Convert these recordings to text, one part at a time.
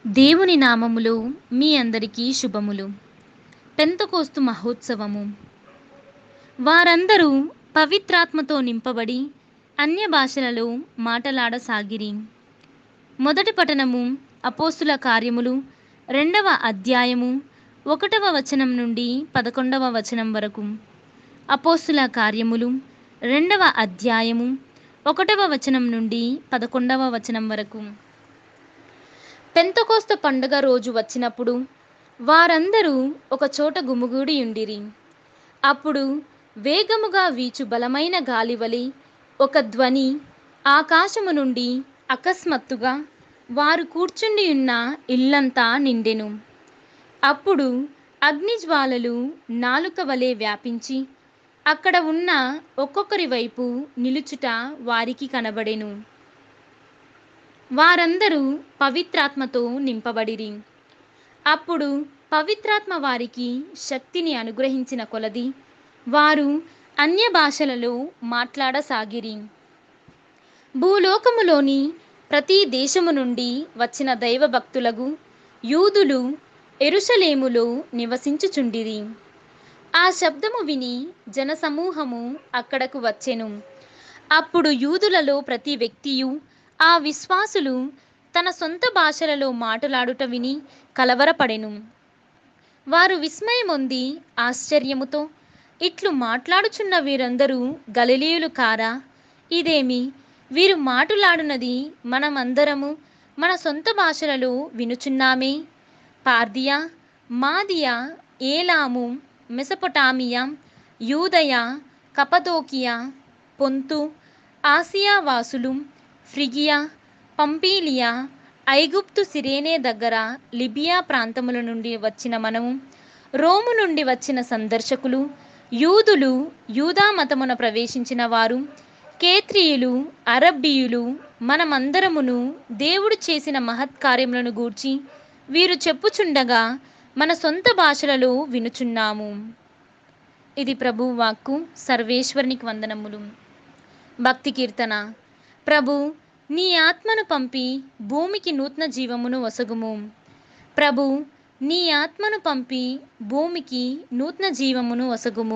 దేవుని నామములో మీ అందరికీ శుభములు పెంతకోస్తు మహోత్సవము వారందరూ పవిత్రాత్మతో నింపబడి అన్య భాషలలో మాటలాడసాగిరి మొదటి పఠనము అపోస్తుల కార్యములు రెండవ అధ్యాయము ఒకటవ వచనం నుండి పదకొండవ వచనం వరకు అపోస్తుల కార్యములు రెండవ అధ్యాయము ఒకటవ వచనం నుండి పదకొండవ వచనం వరకు పెంతకోస్త పండుగ రోజు వచ్చినప్పుడు వారందరూ ఒక చోట గుమిగూడి ఉండిరి అప్పుడు వేగముగా వీచు బలమైన గాలివలి ఒక ధ్వని ఆకాశము నుండి అకస్మాత్తుగా వారు కూర్చుండి ఉన్న ఇల్లంతా నిండెను అప్పుడు అగ్నిజ్వాలలు నాలుక వలె వ్యాపించి అక్కడ ఉన్న ఒక్కొక్కరి వైపు నిలుచుట వారికి కనబడెను వారందరూ పవిత్రాత్మతో నింపబడిరి అప్పుడు పవిత్రాత్మ వారికి శక్తిని అనుగ్రహించిన కొలది వారు అన్య భాషలలో మాట్లాడసాగిరి భూలోకములోని ప్రతి దేశము నుండి వచ్చిన దైవభక్తులకు యూదులు ఎరుషలేములో నివసించుచుండిరి ఆ శబ్దము విని జనసమూహము అక్కడకు వచ్చెను అప్పుడు యూదులలో ప్రతి వ్యక్తియు ఆ విశ్వాసులు తన సొంత భాషలలో మాట్లాడుట విని కలవరపడెను వారు విస్మయమొంది ఆశ్చర్యముతో ఇట్లు మాట్లాడుచున్న వీరందరూ గలిలీయులు కారా ఇదేమి వీరు మాట్లాడునది మనమందరము మన సొంత భాషలలో వినుచున్నామే పార్దియా మాదియా ఏలాము మెసపొటామియా యూదయ కపదోకియా పొంతు ఆసియా వాసులు ఫ్రిగియా పంపీలియా ఐగుప్తు సిరేనే దగ్గర లిబియా ప్రాంతముల నుండి వచ్చిన మనము రోము నుండి వచ్చిన సందర్శకులు యూదులు యూదా మతమున ప్రవేశించిన వారు కేత్రియులు అరబ్బీయులు మనమందరమును దేవుడు చేసిన మహత్కార్యములను గూర్చి వీరు చెప్పుచుండగా మన సొంత భాషలలో వినుచున్నాము ఇది ప్రభు వాక్కు సర్వేశ్వరునికి వందనములు భక్తి కీర్తన ప్రభు నీ ఆత్మను పంపి భూమికి నూతన జీవమును వసగుము ప్రభు నీ ఆత్మను పంపి భూమికి నూతన జీవమును వసగుము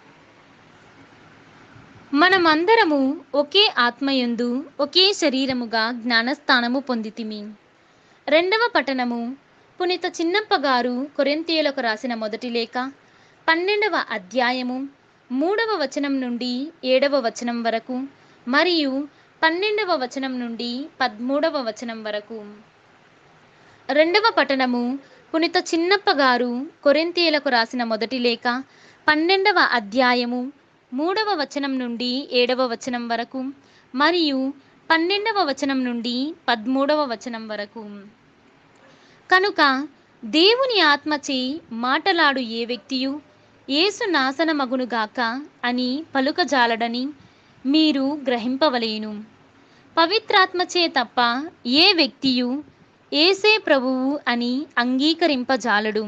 మనమందరము ఒకే ఆత్మయందు ఒకే శరీరముగా జ్ఞానస్థానము పొందితిమి రెండవ పఠనము పునీత చిన్నప్ప గారు కొరింతీయులకు రాసిన మొదటి లేఖ పన్నెండవ అధ్యాయము మూడవ వచనం నుండి ఏడవ వచనం వరకు మరియు పన్నెండవ వచనం నుండి పదమూడవ వచనం వరకు రెండవ పఠనము పునిత చిన్నప్ప గారు కొరింతీయులకు రాసిన మొదటి లేఖ పన్నెండవ అధ్యాయము మూడవ వచనం నుండి ఏడవ వచనం వరకు మరియు పన్నెండవ వచనం నుండి పదమూడవ వచనం వరకు కనుక దేవుని ఆత్మచే మాటలాడు ఏ వ్యక్తియు ఏసు నాశనమగునుగాక అని పలుకజాలడని మీరు గ్రహింపవలేను పవిత్రాత్మచే తప్ప ఏ వ్యక్తియు ఏసే ప్రభువు అని అంగీకరింపజాలడు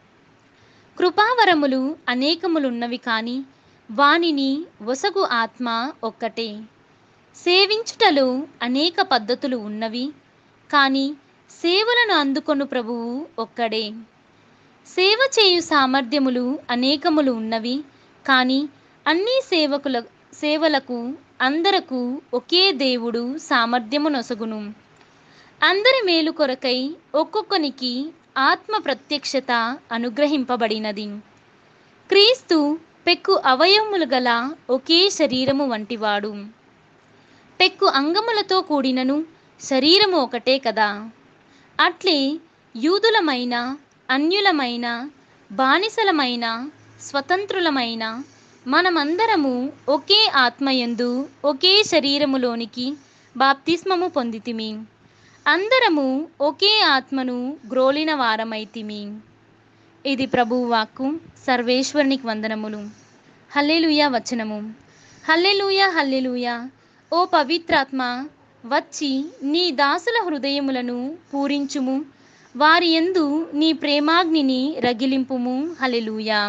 కృపావరములు అనేకములున్నవి కానీ వానిని వసగు ఆత్మ ఒక్కటే సేవించుటలో అనేక పద్ధతులు ఉన్నవి కానీ సేవలను అందుకొను ప్రభువు ఒక్కడే సేవ చేయు సామర్థ్యములు అనేకములు ఉన్నవి కానీ అన్ని సేవకుల సేవలకు అందరకు ఒకే దేవుడు సామర్థ్యము నొసగును అందరి మేలు కొరకై ఒక్కొక్కనికి ఆత్మ ప్రత్యక్షత అనుగ్రహింపబడినది క్రీస్తు పెక్కు అవయవములు గల ఒకే శరీరము వంటివాడు పెక్కు అంగములతో కూడినను శరీరము ఒకటే కదా అట్లే యూదులమైన అన్యులమైన బానిసలమైన స్వతంత్రులమైన మనమందరము ఒకే ఆత్మయందు ఒకే శరీరములోనికి బాప్తిస్మము పొందితిమి అందరము ఒకే ఆత్మను గ్రోలిన వారమైతిమి ఇది ప్రభువు వాక్కు సర్వేశ్వరునికి వందనములు హల్లెలూయా వచనము హల్లెలూయా హల్లెలూయా ఓ పవిత్రాత్మ వచ్చి నీ దాసుల హృదయములను పూరించుము వారి యందు నీ ప్రేమాగ్నిని రగిలింపుము హల్లెలూయా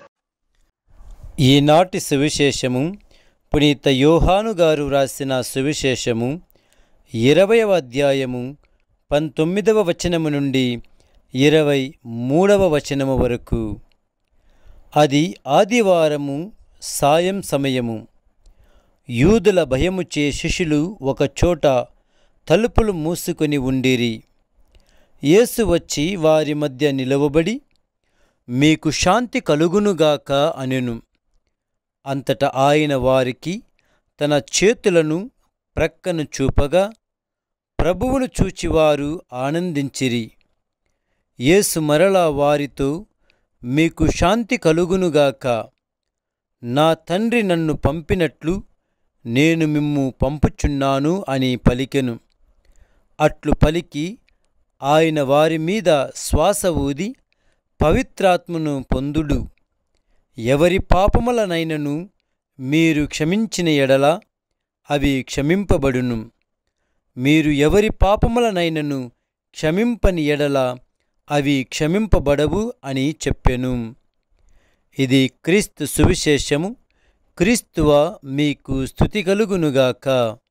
ఈనాటి సువిశేషము పునీత యోహాను గారు రాసిన సువిశేషము ఇరవయవ అధ్యాయము పంతొమ్మిదవ వచనము నుండి ఇరవై మూడవ వచనము వరకు అది ఆదివారము సాయం సమయము యూదుల భయముచే శిష్యులు ఒకచోట తలుపులు మూసుకొని ఉండిరి యేసు వచ్చి వారి మధ్య నిలవబడి మీకు శాంతి కలుగునుగాక అనెను అంతట ఆయన వారికి తన చేతులను ప్రక్కను చూపగా ప్రభువును చూచివారు ఆనందించిరి యేసు మరలా వారితో మీకు శాంతి కలుగునుగాక నా తండ్రి నన్ను పంపినట్లు నేను మిమ్ము పంపుచున్నాను అని పలికెను అట్లు పలికి ఆయన వారి మీద శ్వాస ఊది పవిత్రాత్మను పొందుడు ఎవరి పాపములనైనను మీరు క్షమించిన ఎడల అవి క్షమింపబడును మీరు ఎవరి పాపములనైనను క్షమింపని ఎడల అవి క్షమింపబడవు అని చెప్పెను ఇది క్రీస్తు సువిశేషము క్రీస్తువ మీకు స్థుతి కలుగునుగాక